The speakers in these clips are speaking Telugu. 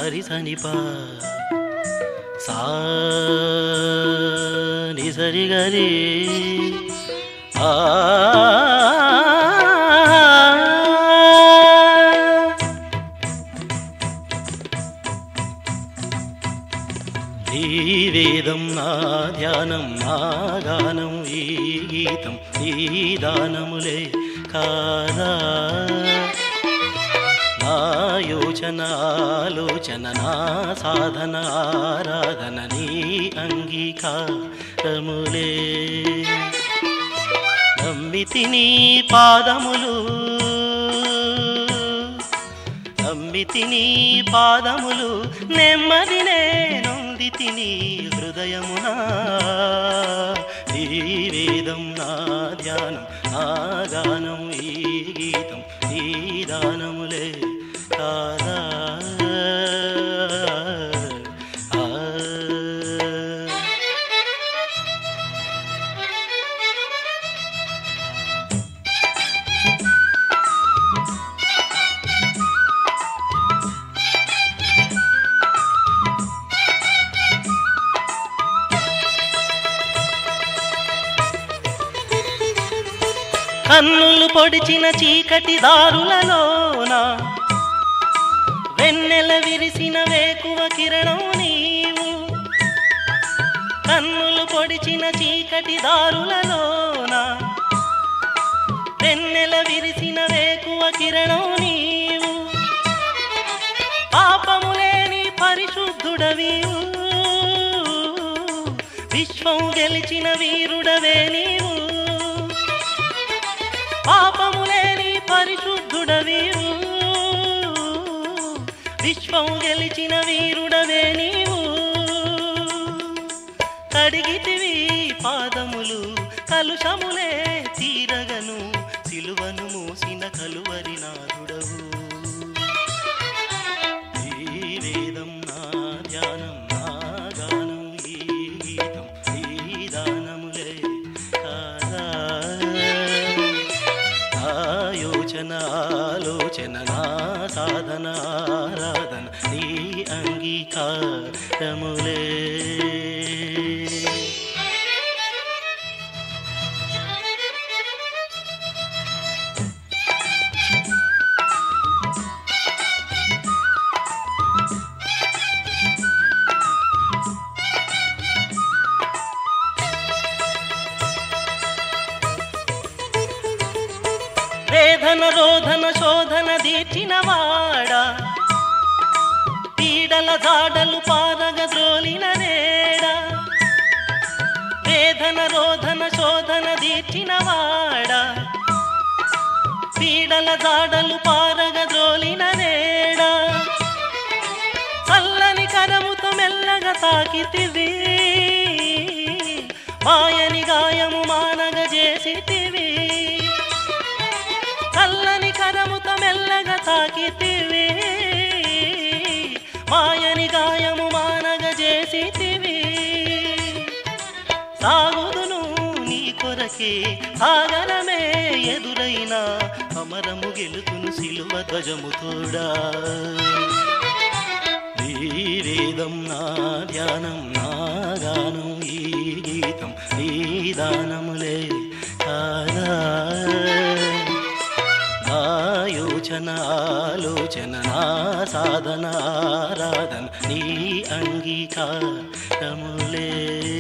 సరి సని పా సా ని సరి గరి ఆ ఈ వేదం నా ధ్యానం నా గానం ఈ గీతం ఈ దానములే కాదా నా యోచన ఆలోచన నా సాధన ఆరాధన నీ అంగీకారములే నమ్మితి నీ పాదములు నమ్మితి నీ పాదములు నెమ్మది నొంది తిని హృదయమునా ఈ వేదం నా ధ్యానం నా గానం ఈ గీతం ఈ దానములే కాదా ఆ. కన్నులు పొడిచిన చీకటి దారులలోన వెన్నెల విరిసిన వేకువ కిరణం నీవు కన్నులు పొడిచిన చీకటి దారులలోన వెన్నెల విరిసిన వేకువ కిరణం నీవు పాపము లేని పరిశుద్ధుడవీవు విశ్వం గెలిచిన వీరుడవే నీవు పాపము లేని పరిశుద్ధుడవీవు విశ్వం గెలిచిన వీరుడవే నీవు కడిగితివి పాదములు కలుషములే తీరగను సిలువను మూసిన కలువరి నాథుడవు ఈ వేదం నా ధ్యానం నా గానం ఈ గీతం ఈ దానములే కాదా నా యోచన ఆలోచన నా సాధన ఆరాధన నీ అంగీకారములే వేదన రోధన శోధన దీర్చిన వాడా పీడల జాడలు పారగ ద్రోలిన నేడా వేదన రోధన శోధన దీర్చిన వాడా పీడల జాడలు పారగ ద్రోలిన నేడా చల్లని కరముతో మెల్లగా తాకితివి మాయని గాయము మానగ చేసితివి చల్లని కరముతో మెల్లగా తాకితివి మాయని గాయము మానగ చేసితివి సాగుదును నీ కొరకే సాగరమే ఎదురైన అమరము గెలుతును సిలువ ధ్వజము తోడా ఈ వేదం నా ధ్యానం నా గానం ఈ గీతం ఈ దానములే కాదా నా యోచన ఆలోచన నా సాధన ఆరాధన నీ అంగీకారములే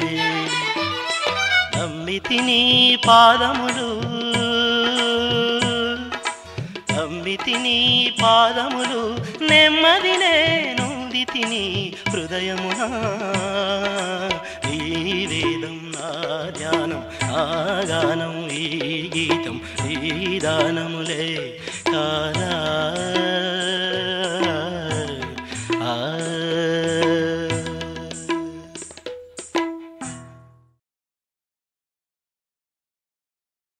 నమ్మితి నీ పాదములు నమ్మితి నీ పాదములు నెమ్మది నేనుంది తిని హృదయమునా ఈ వేదం నా ధ్యానం నా గానం ఈ గీతం ఈ దానములే కాదా